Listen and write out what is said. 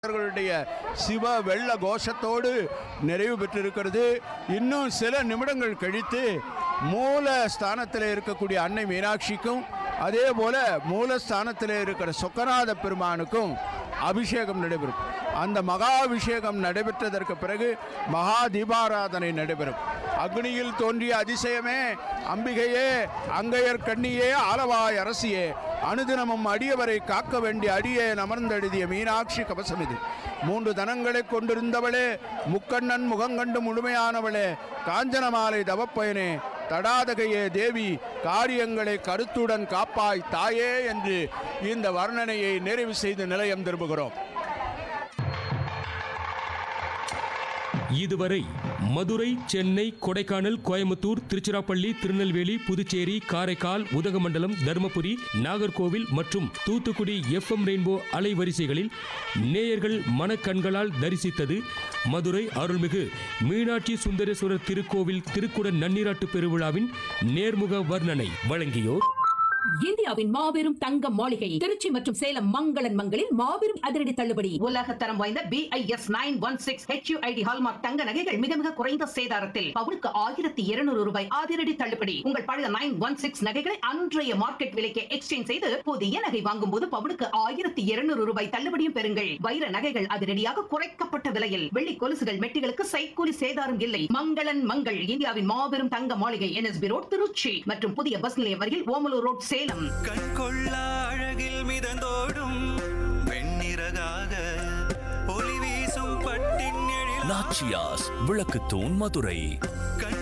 அவர்களுடைய சிவ வெள்ள கோஷத்தோடு நிறைவு பெற்றிருக்கிறது இன்னும் சில நிமிடங்கள் கழித்து மூல ஸ்தானத்தில் இருக்கக்கூடிய அன்னை மீனாட்சிக்கும் அதே போல மூலஸ்தானத்தில் இருக்கிற சொக்கநாத பெருமானுக்கும் அபிஷேகம் நடைபெறும் அந்த மகா அபிஷேகம் நடைபெற்றதற்கு பிறகு மகா தீபாராதனை நடைபெறும் அக்னியில் தோன்றிய அதிசயமே அம்பிகையே அங்கையர் கண்ணியே ஆலவாய் அரசியே அனுதினமும் அடியவரை காக்க வேண்டிய அடியே அமர்ந்தெழுதிய மீனாட்சி கவசம் இது மூன்று தனங்களை கொண்டிருந்தவளே முக்கண்ணன் முகங்கண்டு முழுமையானவளே காஞ்சனமாலை தவப்பயனே தடாதகையே தேவி காரியங்களை கருத்துடன் காப்பாய் தாயே என்று இந்த வர்ணனையை நிறைவு செய்து நிலையம் திரும்புகிறோம் இதுவரை மதுரை சென்னை கொடைக்கானல் கோயம்புத்தூர் திருச்சிராப்பள்ளி திருநெல்வேலி புதுச்சேரி காரைக்கால் உதகமண்டலம் தருமபுரி நாகர்கோவில் மற்றும் தூத்துக்குடி எஃப்எம் ரெயின்போ அலைவரிசைகளில் நேயர்கள் மனக்கண்களால் தரிசித்தது மதுரை அருள்மிகு மீனாட்சி சுந்தரேஸ்வரர் திருக்கோவில் திருக்குட நன்னீராட்டு பெருவிழாவின் நேர்முக வர்ணனை வழங்கியோர் இந்தியாவின் மாபெரும் தங்க மாளிகை திருச்சி மற்றும் சேலம் மங்களன் மங்களில் மாபெரும் அதிரடி தள்ளுபடி உலக தரம் வாய்ந்த BIS nine one six HUID hallmark தங்க நகைகள் மிக மிக குறைந்த சேதாரத்தில் பவுனுக்கு ஆயிரத்தி இருநூறு ரூபாய் அதிரடி தள்ளுபடி உங்கள் பழைய நைன் ஒன் சிக்ஸ் நகைகளை அன்றைய மார்க்கெட் விலைக்கு எக்ஸ்சேஞ்ச் செய்து புதிய நகை வாங்கும் போது பவுனுக்கு ஆயிரத்தி இருநூறு ரூபாய் தள்ளுபடியும் பெறுங்கள் வைர நகைகள் அதிரடியாக குறைக்கப்பட்ட விலையில் வெள்ளி கொலுசுகள் மெட்டிகளுக்கு சைக்கூலி சேதாரம் இல்லை மங்களன் மங்கள் இந்தியாவின் மாபெரும் தங்க மாளிகை என்எஸ்பி ரோட் திருச்சி மற்றும் புதிய பஸ் நிலையம் அருகில் ஓமலூர் ரோட் சேலம் கண்கொள்ளா அழகில் மிதந்தோடும் வெண்ணிறகாக ஒளி வீசும் பட்டின் எழில் நாச்சியாஸ் விளக்குத்தூண் மதுரை கண்